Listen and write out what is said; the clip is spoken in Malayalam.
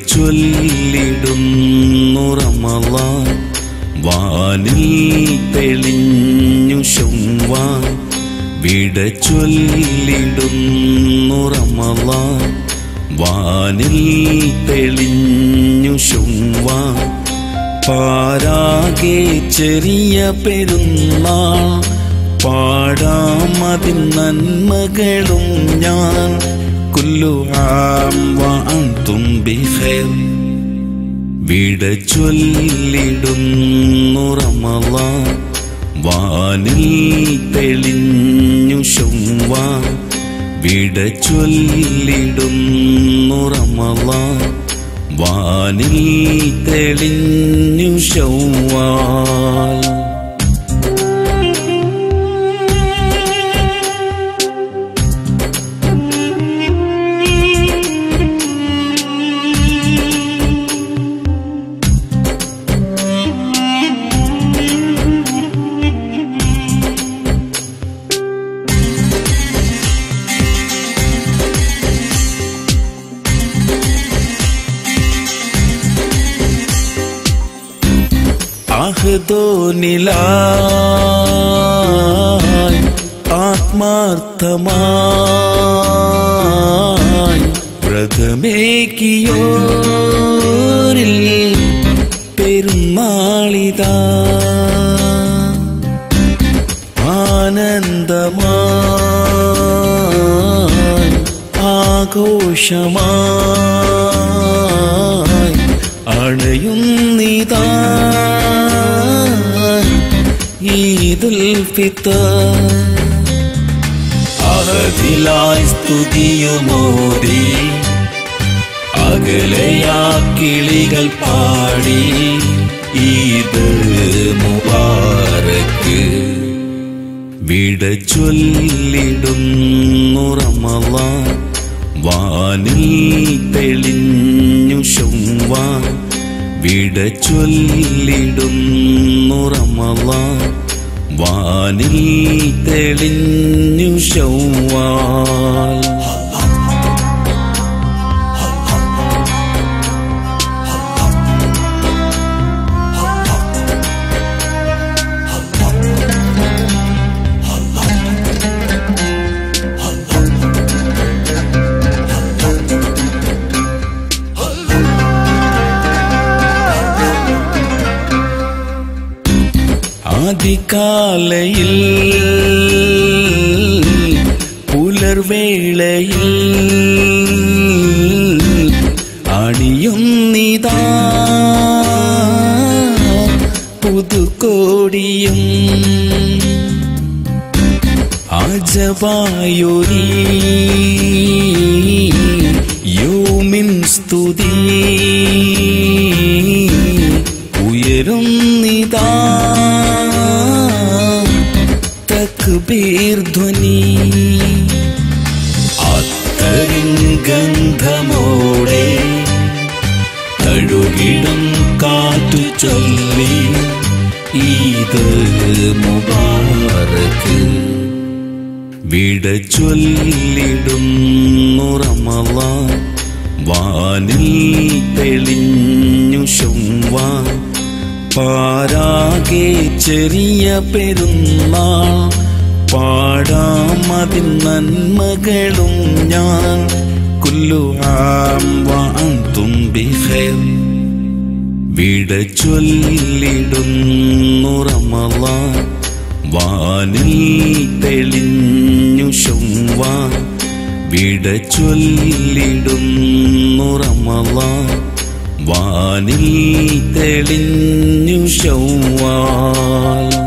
ചൊല്ലിടുന്നു റമളാൻ വാനിൽ തെളിഞ്ഞു ശൊവ്വാൻ വിട ചൊല്ലിടുന്നു റമളാൻ വാനിൽ തെളിഞ്ഞു ശൊവ്വാൻ പാരാകെ ചെറിയ പെരുന്നാൾ പാടാമതിൻ നന്മകളും ഞാൻ കുല്ലു ആം വഅൻതും ബിഖൈർ വിട ചൊല്ലിടുന്നു റമളാൻ വാനിൽ തെളിഞ്ഞു ശൊവ്വാൻ വിട ചൊല്ലിടുന്നു റമളാൻ വാനിൽ തെളിഞ്ഞു ശൗവാൽ ആഹ്ദോനിലായി ആത്മാർത്ഥമായി വ്രതമേക്കിയോരിൽ പെരുമാളിതാ ആനന്ദമായി ആഘോഷമായി അണയുന്നിതാ ഈദുൽ ഫിത്തർ അഹദിലായി സ്തുതിയുമോദി അകലയാ കിളികൾ പാടി ഈദ് മുബാരക്ക് വിട ചൊല്ലിടുന്നു റമളാൻ വാനിൽ തെളിഞ്ഞു ശൊവ്വാൻ വിട ചൊല്ലിടുന്നു റമളാൻ വാനിൽ തെളിഞ്ഞു ശൗവാൽ ആദികാലയിൽ പുലർവേളയിൽ അണിയുന്നിതാ പുതുക്കോടിയും ആജവായൊരീ യോമിൻ സ്തുതി ഉയരുന്നിതാ തക്ബീർ ധ്വനി അത്തരിൻ ഗന്ധമോടെ തഴുകിടും കാറ്റു ചൊല്ലി ഈദ് മുബാറക്ക് വിട ചൊല്ലിടുന്നു റമളാൻ വാനിൽ തെളിഞ്ഞു ശൊവ്വാൻ പാരാകെ ചെറിയ പെരുന്നാൾ പാടാമതിൻ നന്മകളും ഞാൻ കുല്ലു ആം വഅൻതും ബിഖൈർ വിട ചൊല്ലിടുന്നു റമളാൻ വാനിൽ തെളിഞ്ഞു ശൊവ്വാൻ വിട ചൊല്ലിടുന്നു റമളാൻ വാനിൽ തെളിഞ്ഞു ശൗവാൽ